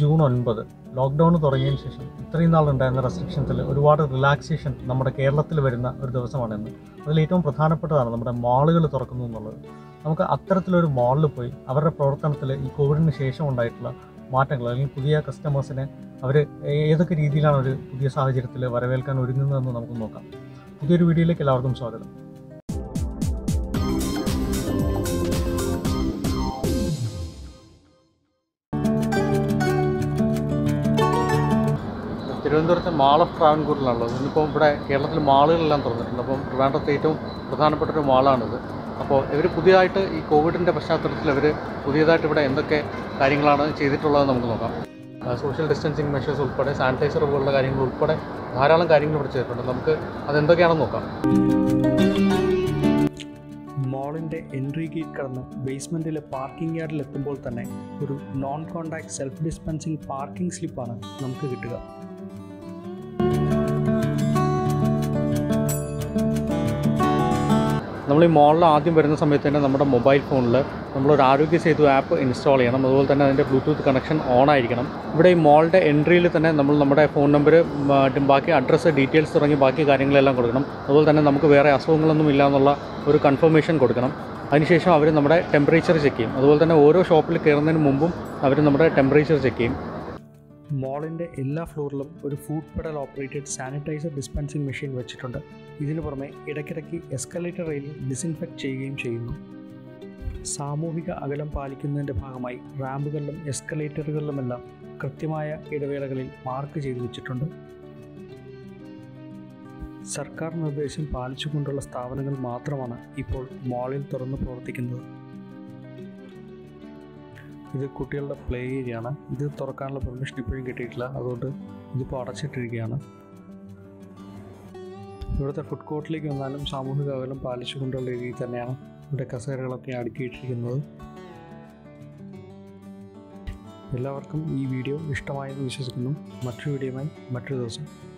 June ഒൻപത് lockdown തുടങ്ങിയതിന് ശേഷം ഇത്രയും നാളുണ്ടായിരുന്ന റെസ്ട്രിക്ഷൻസിൽ ഒരുപാട് റിലാക്സേഷൻ നമ്മുടെ കേരളത്തിൽ വരുന്ന ഒരു ദിവസമാണ് ഇന്ന് അതിൽ ഏറ്റവും പ്രധാനപ്പെട്ടതാണ് നമ്മുടെ മാളുകൾ തുറക്കുന്നു എന്നുള്ളത് നമുക്ക് അത്തരത്തിലൊരു മാളിൽ പോയി അവരുടെ പ്രവർത്തനത്തിൽ ഈ കോവിഡിന് ശേഷം ഉണ്ടായിട്ടുള്ള മാറ്റങ്ങൾ അല്ലെങ്കിൽ പുതിയ കസ്റ്റമേഴ്സിനെ അവർ ഏതൊക്കെ രീതിയിലാണ് ഒരു പുതിയ സാഹചര്യത്തിൽ വരവേൽക്കാൻ ഒരുങ്ങുന്നതെന്ന് നമുക്ക് നോക്കാം പുതിയൊരു വീഡിയോയിലേക്ക് എല്ലാവർക്കും സ്വാഗതം തിരുവനന്തപുരത്തെ മാൾ ഓഫ് ട്രാവൻകൂറിലാണുള്ളത് ഇന്നിപ്പോൾ ഇവിടെ കേരളത്തിൽ മാളുകളെല്ലാം തുറന്നിട്ടുണ്ട് അപ്പം ട്രിവാൻഡ്രത്തെ ഏറ്റവും പ്രധാനപ്പെട്ട ഒരു മാളാണിത് അപ്പോൾ ഇവർ പുതിയതായിട്ട് ഈ കോവിഡിൻ്റെ പശ്ചാത്തലത്തിൽ അവർ പുതിയതായിട്ട് ഇവിടെ എന്തൊക്കെ കാര്യങ്ങളാണ് ചെയ്തിട്ടുള്ളത് നമുക്ക് നോക്കാം സോഷ്യൽ ഡിസ്റ്റൻസിങ് മെഷേഴ്സ് ഉൾപ്പെടെ സാനിറ്റൈസർ പോലുള്ള കാര്യങ്ങൾ ഉൾപ്പെടെ ധാരാളം കാര്യങ്ങൾ ഇവിടെ ചെയ്തിട്ടുണ്ട് നമുക്ക് അതെന്തൊക്കെയാണെന്ന് നോക്കാം മോളിൻ്റെ എൻട്രി ഗേറ്റ് കടന്ന് ബേസ്മെൻറ്റിലെ പാർക്കിംഗ് യാർഡിൽ എത്തുമ്പോൾ തന്നെ ഒരു non contact self dispensing parking സ്ലിപ്പാണ് നമുക്ക് കിട്ടുക നമ്മൾ ഈ മോളിൽ ആദ്യം വരുന്ന സമയത്ത് തന്നെ നമ്മുടെ മൊബൈൽ ഫോണിൽ നമ്മളൊരു ആരോഗ്യ സേതു ആപ്പ് ഇൻസ്റ്റാൾ ചെയ്യണം അതുപോലെ തന്നെ അതിൻ്റെ ബ്ലൂടൂത്ത് കണക്ഷൻ ഓൺ ആയിരിക്കണം ഇവിടെ ഈ മോളിൻ്റെ എൻട്രിയിൽ തന്നെ നമ്മൾ നമ്മുടെ ഫോൺ നമ്പർ ബാക്കി അഡ്രസ്സ് ഡീറ്റെയിൽസ് തുടങ്ങി ബാക്കി കാര്യങ്ങളെല്ലാം കൊടുക്കണം അതുപോലെ തന്നെ നമുക്ക് വേറെ അസുഖങ്ങളൊന്നും ഇല്ല എന്നുള്ള ഒരു കൺഫർമേഷൻ കൊടുക്കണം അതിനുശേഷം അവർ നമ്മുടെ ടെമ്പറേച്ചർ ചെക്ക് ചെയ്യും അതുപോലെ തന്നെ ഓരോ ഷോപ്പിൽ കയറുന്നതിന് മുമ്പും അവർ നമ്മുടെ ടെമ്പറേച്ചർ ചെക്ക് ചെയ്യും മോളിൻ്റെ എല്ലാ ഫ്ലോറിലും ഒരു foot pedal operated sanitizer dispensing machine വെച്ചിട്ടുണ്ട് ഇതിനു പുറമെ ഇടയ്ക്കിടയ്ക്ക് എസ്കലേറ്റർ റെയിലിൽ ഡിസിൻഫെക്റ്റ് ചെയ്യുകയും ചെയ്യുന്നു സാമൂഹിക അകലം പാലിക്കുന്നതിൻ്റെ ഭാഗമായി റാമ്പുകളിലും എസ്കലേറ്ററുകളിലുമെല്ലാം കൃത്യമായ ഇടവേളകളിൽ മാർക്ക് ചെയ്തു വെച്ചിട്ടുണ്ട് സർക്കാർ നിർദ്ദേശം പാലിച്ചുകൊണ്ടുള്ള സ്ഥാപനങ്ങൾ മാത്രമാണ് ഇപ്പോൾ മാളിൽ തുറന്ന് പ്രവർത്തിക്കുന്നത് ഇത് കുട്ടികളുടെ പ്ലേ ഏരിയ ആണ് ഇത് തുറക്കാനുള്ള പെർമിഷൻ ഇപ്പോഴും കിട്ടിയിട്ടില്ല അതുകൊണ്ട് ഇതിപ്പോൾ അടച്ചിട്ടിരിക്കുകയാണ് ഇവിടുത്തെ ഫുഡ് കോർട്ടിലേക്ക് വന്നാലും സാമൂഹിക അകലം പാലിച്ചുകൊണ്ടുള്ള രീതിയിൽ തന്നെയാണ് ഇവിടെ കസേരകളൊക്കെ അടുക്കിയിട്ടിരിക്കുന്നത് എല്ലാവർക്കും ഈ വീഡിയോ ഇഷ്ടമായെന്ന് വിശ്വസിക്കുന്നു മറ്റൊരു വീഡിയോയുമായി മറ്റൊരു ദിവസം